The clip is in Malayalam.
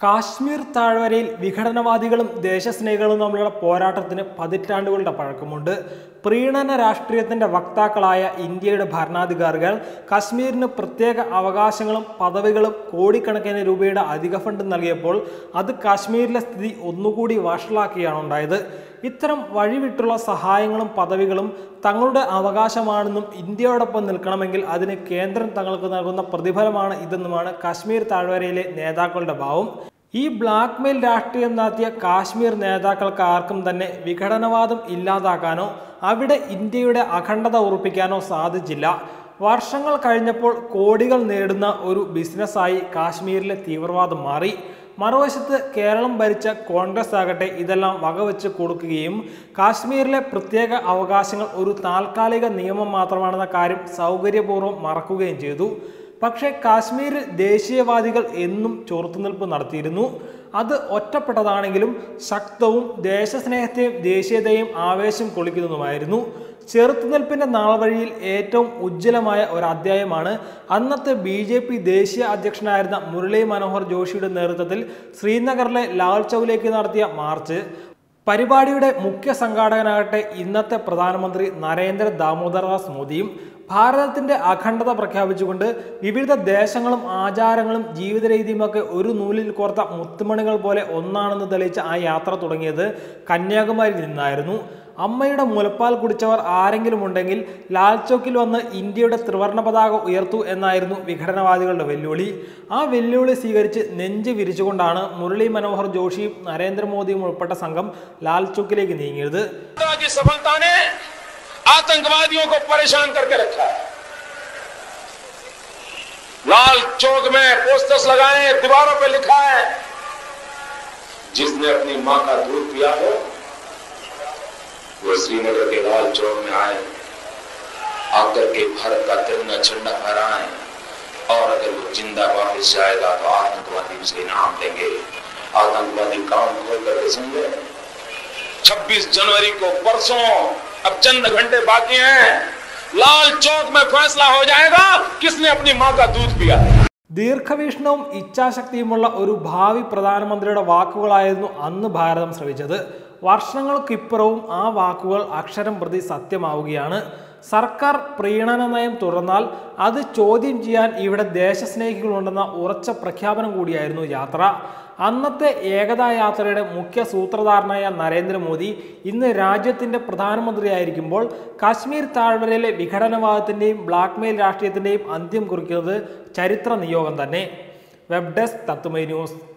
കാശ്മീർ താഴ്വരയിൽ വിഘടനവാദികളും ദേശസ്നേഹികളും തമ്മിലുള്ള പോരാട്ടത്തിന് പതിറ്റാണ്ടുകളുടെ പഴക്കമുണ്ട് പ്രീണന രാഷ്ട്രീയത്തിന്റെ വക്താക്കളായ ഇന്ത്യയുടെ ഭരണാധികാരികൾ കാശ്മീരിന് പ്രത്യേക അവകാശങ്ങളും പദവികളും കോടിക്കണക്കിന് രൂപയുടെ അധിക ഫണ്ട് നൽകിയപ്പോൾ അത് കാശ്മീരിലെ സ്ഥിതി ഒന്നുകൂടി വഷളാക്കിയാണ് ഉണ്ടായത് ഇത്തരം വഴിവിട്ടുള്ള സഹായങ്ങളും പദവികളും തങ്ങളുടെ അവകാശമാണെന്നും ഇന്ത്യയോടൊപ്പം നിൽക്കണമെങ്കിൽ അതിന് കേന്ദ്രം തങ്ങൾക്ക് നൽകുന്ന പ്രതിഫലമാണ് ഇതെന്നുമാണ് കാശ്മീർ താഴ്വരയിലെ നേതാക്കളുടെ ഭാവം ഈ ബ്ലാക്ക് മെയിൽ രാഷ്ട്രീയം നടത്തിയ കാശ്മീർ നേതാക്കൾക്ക് ആർക്കും തന്നെ വിഘടനവാദം ഇല്ലാതാക്കാനോ അവിടെ ഇന്ത്യയുടെ അഖണ്ഡത ഉറപ്പിക്കാനോ സാധിച്ചില്ല വർഷങ്ങൾ കഴിഞ്ഞപ്പോൾ കോടികൾ നേടുന്ന ഒരു ബിസിനസ്സായി കാശ്മീരിലെ തീവ്രവാദം മാറി മറുവശത്ത് കേരളം ഭരിച്ച കോൺഗ്രസ് ആകട്ടെ ഇതെല്ലാം വകവെച്ച് കൊടുക്കുകയും കാശ്മീരിലെ പ്രത്യേക അവകാശങ്ങൾ ഒരു താൽക്കാലിക നിയമം മാത്രമാണെന്ന കാര്യം സൗകര്യപൂർവ്വം മറക്കുകയും ചെയ്തു പക്ഷേ കാശ്മീരിൽ ദേശീയവാദികൾ എന്നും ചെറുത്തുനിൽപ്പ് നടത്തിയിരുന്നു അത് ഒറ്റപ്പെട്ടതാണെങ്കിലും ശക്തവും ദേശസ്നേഹത്തെയും ദേശീയതയും ആവേശം കൊള്ളിക്കുന്നതുമായിരുന്നു ചെറുത്തുനിൽപ്പിന്റെ നാൾവഴിയിൽ ഏറ്റവും ഉജ്ജ്വലമായ ഒരു അധ്യായമാണ് അന്നത്തെ ബി ജെ പി ദേശീയ അധ്യക്ഷനായിരുന്ന മുരളി മനോഹർ ജോഷിയുടെ നേതൃത്വത്തിൽ ശ്രീനഗറിലെ ലാൽ ചൗലേക്ക് നടത്തിയ മാർച്ച് പരിപാടിയുടെ മുഖ്യ സംഘാടകനാകട്ടെ ഇന്നത്തെ പ്രധാനമന്ത്രി നരേന്ദ്ര ദാമോദർദാസ് മോദിയും ഭാരതത്തിന്റെ അഖണ്ഡത പ്രഖ്യാപിച്ചുകൊണ്ട് വിവിധ ദേശങ്ങളും ആചാരങ്ങളും ജീവിത രീതിയുമൊക്കെ ഒരു നൂലിൽ കോർത്ത മുത്തുമണികൾ പോലെ ഒന്നാണെന്ന് തെളിയിച്ച ആ യാത്ര തുടങ്ങിയത് കന്യാകുമാരിയിൽ നിന്നായിരുന്നു അമ്മയുടെ മുലപ്പാൽ കുടിച്ചവർ ആരെങ്കിലും ഉണ്ടെങ്കിൽ ലാൽ ചോക്കിൽ വന്ന് ഇന്ത്യയുടെ ത്രിവർണ പതാക ഉയർത്തു എന്നായിരുന്നു വിഘടനവാദികളുടെ വെല്ലുവിളി ആ വെല്ലുവിളി സ്വീകരിച്ച് നെഞ്ച് വിരിച്ചുകൊണ്ടാണ് മുരളി മനോഹർ ജോഷിയും നരേന്ദ്രമോദിയും ഉൾപ്പെട്ട സംഘം ലാൽ ചോക്കിലേക്ക് നീങ്ങിയത് यात्रा की सफलता ने आतंकवादियों को परेशान करके रखा है लाल चौक में पोस्टर्स लगाए दीवारों पे लिखा है जिसने अपनी मां का दूध पिया हो वो श्रीनगर के लाल चौक में आए आकर के भारत का तिरंगा झंडा फहराए और अगर वो जिंदा वापस जाएगा तो आतंकवादी उसे इनाम देंगे आतंकवादी काम खोल करके समझे 26 जनवरी को परसों अब चंद घंटे बाकी हैं लाल चौक में फैसला हो जाएगा किसने अपनी मां का दूध पिया ദീർഘവീക്ഷണവും ഇച്ഛാശക്തിയുമുള്ള ഒരു ഭാവി പ്രധാനമന്ത്രിയുടെ വാക്കുകളായിരുന്നു അന്ന് ഭാരതം ശ്രമിച്ചത് വർഷങ്ങൾക്കിപ്പുറവും ആ വാക്കുകൾ അക്ഷരം പ്രതി സത്യമാവുകയാണ് സർക്കാർ പ്രീണന നയം തുടർന്നാൽ അത് ചോദ്യം ചെയ്യാൻ ഇവിടെ ദേശസ്നേഹികളുണ്ടെന്ന ഉറച്ച പ്രഖ്യാപനം കൂടിയായിരുന്നു യാത്ര അന്നത്തെ ഏകതാ യാത്രയുടെ മുഖ്യ സൂത്രധാരനായ നരേന്ദ്രമോദി ഇന്ന് രാജ്യത്തിന്റെ പ്രധാനമന്ത്രിയായിരിക്കുമ്പോൾ കാശ്മീർ താഴ്വരയിലെ വിഘടനവാദത്തിന്റെയും ബ്ലാക്ക്മെയിൽ രാഷ്ട്രീയത്തിന്റെയും അന്ത്യം കുറിക്കുന്നത് ചരിത്ര നിയോഗം തന്നെ വെബ് ഡെസ്ക് തത്തുമൈ ന്യൂസ്